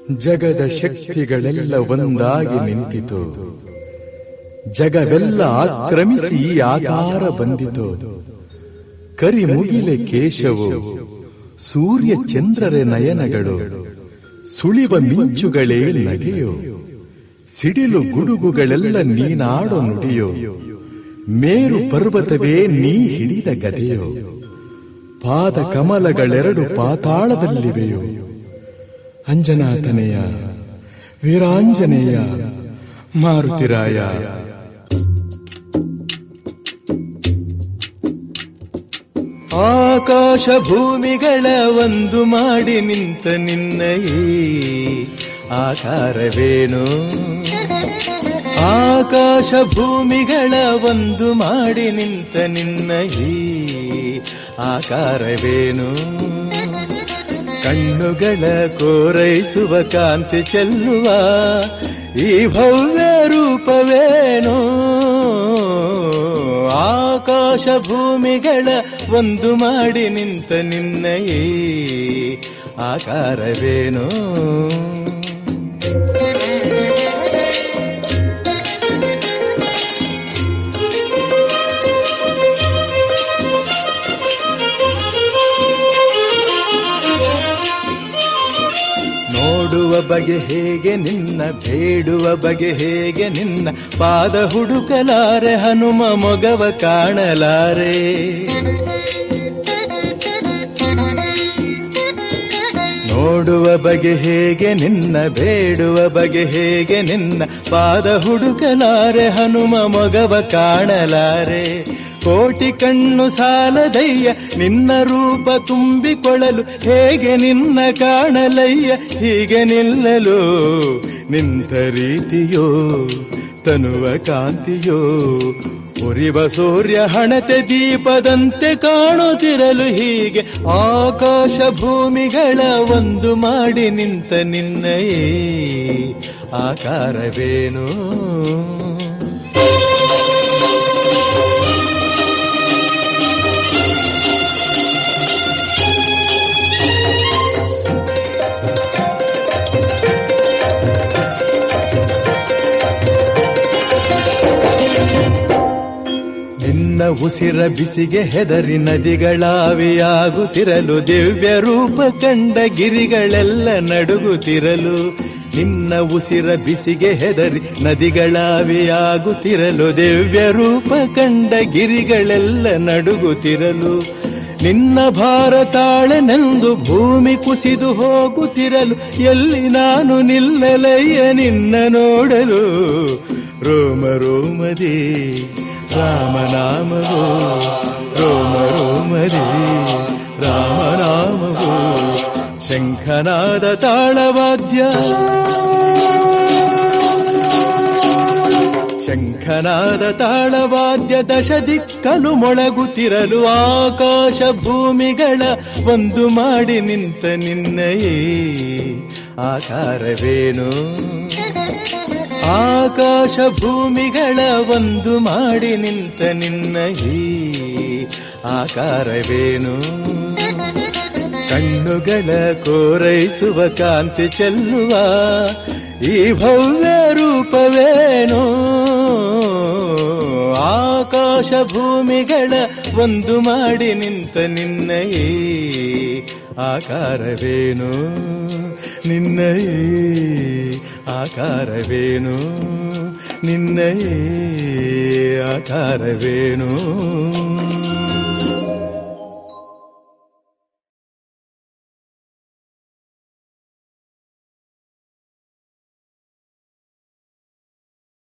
ಜಗದ ಶಕ್ತಿಗಳೆಲ್ಲ ಒಂದಾಗಿ ನಿಂತಿತು ಜಗವೆಲ್ಲ ಆಕ್ರಮಿಸಿ ಈ ಆಕಾರ ಬಂದಿತು ಕರಿ ಮುಗಿಲೆ ಕೇಶವು ಸೂರ್ಯ ಚಂದ್ರರ ನಯನಗಳು ಸುಳಿವ ಮಿಂಚುಗಳೇ ನಗೆಯೋ ಸಿಡಿಲು ಗುಡುಗುಗಳೆಲ್ಲ ನೀನಾಡೋ ನುಡಿಯೋ ಮೇರು ಪರ್ವತವೇ ನೀ ಹಿಡಿದ ಗದೆಯೋ ಪಾದ ಕಮಲಗಳೆರಡು ಪಾತಾಳದಲ್ಲಿವೆಯೋ ಅಂಜನಾತನೆಯ ವೀರಾಂಜನೇಯ ಮಾರುತಿರಾಯ ಆಕಾಶ ಭೂಮಿಗಳ ಒಂದು ಮಾಡಿ ನಿಂತ ನಿನ್ನ ಈ ಆಕಾರವೇನು ಆಕಾಶ ಭೂಮಿಗಳ ಒಂದು ಮಾಡಿ ನಿಂತ ನಿನ್ನ ಈ ಆಕಾರವೇನು ಕಣ್ಣುಗಳ ಕೋರೈಸುವ ಕಾಂತಿ ಚೆಲ್ಲುವ ಈ ಭವ್ಯ ರೂಪವೇನು ಆಕಾಶ ಭೂಮಿಗಳ ಒಂದು ಮಾಡಿ ನಿಂತ ನಿನ್ನ ಈ ಆಕಾರವೇನು ನೋಡುವ ಬಗೆ ಹೇಗೆ ನಿನ್ನ ಬೇಡುವ ಬಗೆ ಹೇಗೆ ನಿನ್ನ ಪಾದ ಹುಡುಕಲಾರೆ ಹನುಮ ಮೊಗವ ಕಾಣಲಾರೆ ನೋಡುವ ಬಗೆ ಹೇಗೆ ನಿನ್ನ ಬೇಡುವ ಬಗೆ ಹೇಗೆ ನಿನ್ನ ಪಾದ ಹುಡುಕಲಾರೆ ಹನುಮ ಮೊಗವ ಕಾಣಲಾರೆ ಕೋಟಿ ಕಣ್ಣು ಸಾಲದಯ್ಯ ನಿನ್ನ ರೂಪ ತುಂಬಿಕೊಳ್ಳಲು ಹೇಗೆ ನಿನ್ನ ಕಾಣಲಯ್ಯ ಹೀಗೆ ನಿಲ್ಲಲು ನಿಂತ ರೀತಿಯೋ ತನುವ ಕಾಂತಿಯೋ ಉರಿವ ಸೂರ್ಯ ಹಣತೆ ದೀಪದಂತೆ ಕಾಣುತ್ತಿರಲು ಹೀಗೆ ಆಕಾಶ ಭೂಮಿಗಳ ಒಂದು ಮಾಡಿ ನಿಂತ ನಿನ್ನಯೇ ಆಕಾರವೇನು ನಿನ್ನ ಉಸಿರ ಬಿಸಿಗೆ ಹೆದರಿ ನದಿಗಳಾವಿಯಾಗುತ್ತಿರಲು ದಿವ್ಯ ರೂಪ ಕಂಡ ಗಿರಿಗಳೆಲ್ಲ ನಡುಗುತ್ತಿರಲು ನಿನ್ನ ಉಸಿರ ಬಿಸಿಗೆ ಹೆದರಿ ನದಿಗಳಾವಿಯಾಗುತ್ತಿರಲು ದಿವ್ಯ ರೂಪ ಕಂಡ ಗಿರಿಗಳೆಲ್ಲ ನಡುಗುತ್ತಿರಲು ನಿನ್ನ ಭಾರ ತಾಳೆನೆಂದು ಭೂಮಿ ಕುಸಿದು ಹೋಗುತ್ತಿರಲು ಎಲ್ಲಿ ನಾನು ನಿಲ್ಲಲಯ್ಯ ನಿನ್ನ ನೋಡಲು ರೋಮ ರೋಮದಿ ರಾಮನಾಮವೋ ರೋಮ ರೋಮದಿ ರಾಮನಾಮವೋ ಶಂಖನಾದ ತಾಳವಾದ್ಯ ಶಂಖನಾದ ತಾಳವಾದ್ಯ ದಶ ದಿಕ್ಕಲು ಮೊಳಗುತ್ತಿರಲು ಆಕಾಶ ಭೂಮಿಗಳ ಒಂದು ಮಾಡಿ ನಿಂತ ನಿನ್ನಯೇ ಆಕಾರವೇನು ಆಕಾಶ ಭೂಮಿಗಳ ಒಂದು ಮಾಡಿ ನಿಂತ ನಿನ್ನ ಈ ಆಕಾರವೇನು ಕಣ್ಣುಗಳ ಕೋರೈಸುವ ಕಾಂತಿ ಚೆಲ್ಲುವ ಈ ಭವ್ಯ ರೂಪವೇನು ಆಕಾಶ ಭೂಮಿಗಳ ಒಂದು ಮಾಡಿ ನಿಂತ ನಿನ್ನ ಈ ಆಕಾರವೇನು ನಿನ್ನ ಈ ಆಕಾರವೇನು ನಿನ್ನ ಈ ಆಕಾರವೇನು